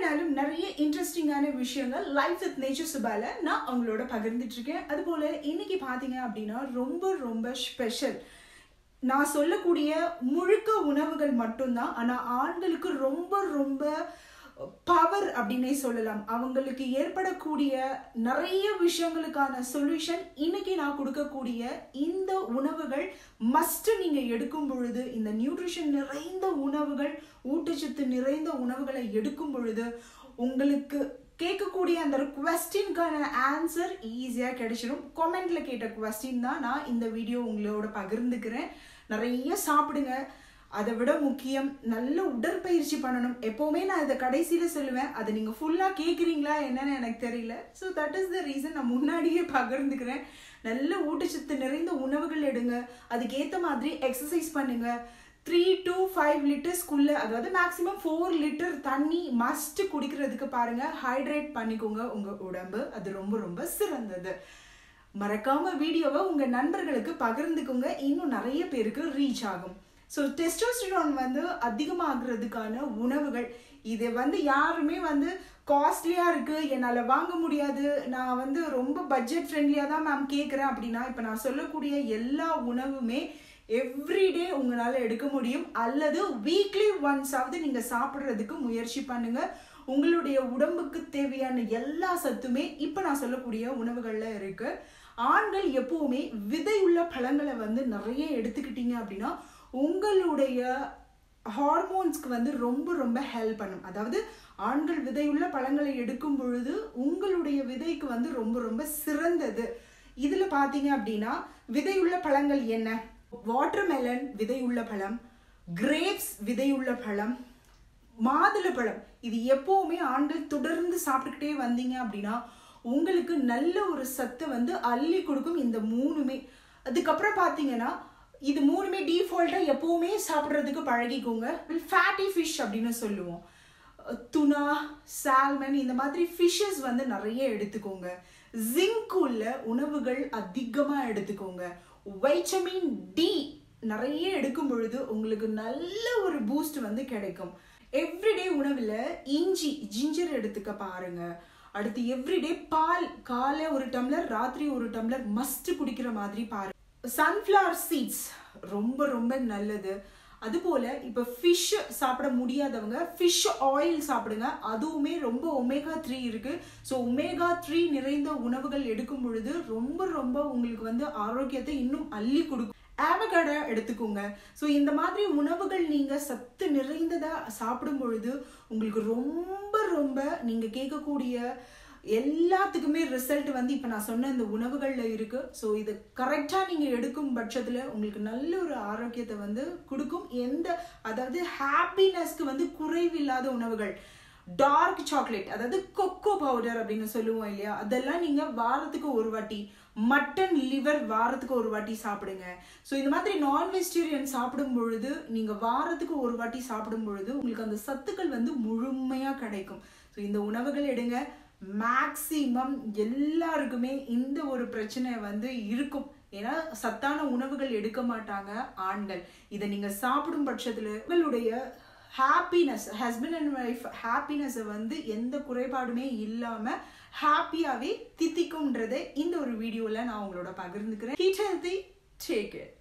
நாளும் நிறைய இன்ட்ரெஸ்டிங்கான விஷயங்கள் லைஃப் வித் நேச்சர் சுபால நான் அவங்களோட பகிர்ந்துட்டு இருக்கேன் அதுபோல இன்னைக்கு பாத்தீங்க அப்படின்னா ரொம்ப ரொம்ப ஸ்பெஷல் நான் சொல்லக்கூடிய முழுக்க உணவுகள் மட்டும்தான் ஆனா ஆண்களுக்கு ரொம்ப ரொம்ப பவர் அப்படின்னே சொல்லலாம் அவங்களுக்கு ஏற்படக்கூடிய நிறைய விஷயங்களுக்கான சொல்யூஷன் இன்னைக்கு நான் கொடுக்கக்கூடிய இந்த உணவுகள் மஸ்ட் நீங்க எடுக்கும் பொழுது இந்த நியூட்ரிஷன் நிறைந்த உணவுகள் ஊட்டச்சத்து நிறைந்த உணவுகளை எடுக்கும் பொழுது உங்களுக்கு கேட்கக்கூடிய அந்த கொஸ்டின்கான ஆன்சர் ஈஸியாக கிடைச்சிடும் கொமெண்ட்ல கேட்ட கொஸ்டின் தான் நான் இந்த வீடியோ உங்களோட பகிர்ந்துக்கிறேன் நிறைய சாப்பிடுங்க அதை விட முக்கியம் நல்ல உடற்பயிற்சி பண்ணணும் எப்போவுமே நான் இதை கடைசியில் சொல்லுவேன் அதை நீங்கள் ஃபுல்லாக கேட்குறீங்களா என்னன்னு எனக்கு தெரியல so that is the reason நான் முன்னாடியே பகிர்ந்துக்கிறேன் நல்ல ஊட்டச்சத்து நிறைந்த உணவுகள் எடுங்க அதுக்கேற்ற மாதிரி எக்ஸசைஸ் பண்ணுங்க த்ரீ டு ஃபைவ் லிட்டர்ஸ்க்குள்ள அதாவது மேக்ஸிமம் ஃபோர் லிட்டர் தண்ணி மஸ்ட் குடிக்கிறதுக்கு பாருங்க ஹைட்ரேட் பண்ணிக்கோங்க உங்க உடம்பு அது ரொம்ப ரொம்ப சிறந்தது மறக்காம வீடியோவை உங்க நண்பர்களுக்கு பகிர்ந்துக்கோங்க இன்னும் நிறைய பேருக்கு ரீச் ஆகும் ஸோ டெஸ்டோஸ்டிரான் வந்து அதிகமாகிறதுக்கான உணவுகள் இது வந்து யாருமே வந்து காஸ்ட்லியாக இருக்குது என்னால் வாங்க முடியாது நான் வந்து ரொம்ப பட்ஜெட் ஃப்ரெண்ட்லியாக தான் மேம் கேட்குறேன் அப்படின்னா இப்போ நான் சொல்லக்கூடிய எல்லா உணவுமே எவ்ரிடே உங்களால் எடுக்க முடியும் அல்லது வீக்லி ஒன்ஸாவது நீங்கள் சாப்பிட்றதுக்கு முயற்சி பண்ணுங்க உங்களுடைய உடம்புக்கு தேவையான எல்லா சத்துமே இப்போ நான் சொல்லக்கூடிய உணவுகளில் இருக்கு ஆண்கள் எப்பவுமே விதையுள்ள பழங்களை வந்து நிறைய எடுத்துக்கிட்டீங்க அப்படின்னா உங்களுடைய ஹார்மோன்ஸ்க்கு வந்து ரொம்ப ரொம்ப ஹெல்ப் பண்ணும் அதாவது ஆண்கள் விதையுள்ள பழங்களை எடுக்கும் பொழுது உங்களுடைய விதைக்கு வந்து ரொம்ப ரொம்ப சிறந்தது இதுல பாத்தீங்க அப்படின்னா விதையுள்ள பழங்கள் என்ன வாட்டர்மெலன் விதையுள்ள பழம் கிரேப்ஸ் விதையுள்ள பழம் மாதுளை பழம் இது எப்பவுமே ஆண்கள் தொடர்ந்து சாப்பிட்டுக்கிட்டே வந்தீங்க அப்படின்னா உங்களுக்கு நல்ல ஒரு சத்தை வந்து அள்ளி கொடுக்கும் இந்த மூணுமே அதுக்கப்புறம் பார்த்தீங்கன்னா இது மூணுமே டீஃபால்ட்டா எப்பவுமே சாப்பிட்றதுக்கு பழகிக்கோங்க ஃபேட்டி ஃபிஷ் அப்படின்னு சொல்லுவோம் துனா சால்மன் இந்த மாதிரி ஃபிஷ்ஷஸ் வந்து நிறைய எடுத்துக்கோங்க ஜிங்க் உள்ள உணவுகள் அதிகமாக எடுத்துக்கோங்க வைட்டமின் டி நிறைய எடுக்கும் பொழுது உங்களுக்கு நல்ல ஒரு பூஸ்ட் வந்து கிடைக்கும் எவ்ரிடே உணவில் இஞ்சி ஜிஞ்சர் எடுத்துக்க பாருங்க அடுத்து எவ்ரிடே பால் காலை ஒரு டம்ளர் ராத்திரி ஒரு டம்ளர் மஸ்ட் குடிக்கிற மாதிரி பாருங்க சன்ஃப்ளவர் சீட்ஸ் ரொம்ப ரொம்ப நல்லது அதுபோல இப்போ ஃபிஷ் சாப்பிட முடியாதவங்க ஃபிஷ் ஆயில் சாப்பிடுங்க அதுவுமே ரொம்ப ஒமேகா த்ரீ இருக்கு ஸோ ஒமேகா த்ரீ நிறைந்த உணவுகள் எடுக்கும் பொழுது ரொம்ப ரொம்ப உங்களுக்கு வந்து ஆரோக்கியத்தை இன்னும் அள்ளி கொடுக்கும் ஆவகடா எடுத்துக்கோங்க ஸோ இந்த மாதிரி உணவுகள் நீங்க சத்து நிறைந்ததா சாப்பிடும் பொழுது உங்களுக்கு ரொம்ப ரொம்ப நீங்க கேட்கக்கூடிய எல்லாத்துக்குமே ரிசல்ட் வந்து இப்போ நான் சொன்ன இந்த உணவுகளில் இருக்கு ஸோ இது கரெக்டாக நீங்கள் எடுக்கும் பட்சத்தில் உங்களுக்கு நல்ல ஒரு ஆரோக்கியத்தை வந்து கொடுக்கும் எந்த அதாவது ஹாப்பினஸ்க்கு வந்து குறைவில்லாத உணவுகள் டார்க் சாக்லேட் அதாவது கொக்கோ பவுடர் அப்படின்னு சொல்லுவோம் இல்லையா அதெல்லாம் நீங்க வாரத்துக்கு ஒரு வாட்டி மட்டன் லிவர் வாரத்துக்கு ஒரு வாட்டி சாப்பிடுங்க ஸோ இந்த மாதிரி நான் வெஜிடேரியன் சாப்பிடும் பொழுது நீங்க வாரத்துக்கு ஒரு வாட்டி சாப்பிடும் பொழுது உங்களுக்கு அந்த சத்துக்கள் வந்து முழுமையா கிடைக்கும் ஸோ இந்த உணவுகள் எடுங்க மேக்சிமம் எல்லாருக்குமே இந்த ஒரு பிரச்சனை வந்து இருக்கும் ஏன்னா சத்தான உணவுகள் எடுக்க மாட்டாங்க ஆண்கள் இதை நீங்க சாப்பிடும் பட்சத்துல உங்களுடைய ஹாப்பினஸ் ஹஸ்பண்ட் அண்ட் ஒய்ஃப் ஹாப்பினஸை வந்து எந்த குறைபாடுமே இல்லாமல் ஹாப்பியாகவே தித்திக்கும்ன்றதை இந்த ஒரு வீடியோவில் நான் உங்களோட பகிர்ந்துக்கிறேன் ஹீட் ஹெல்த்தி டேக் இட்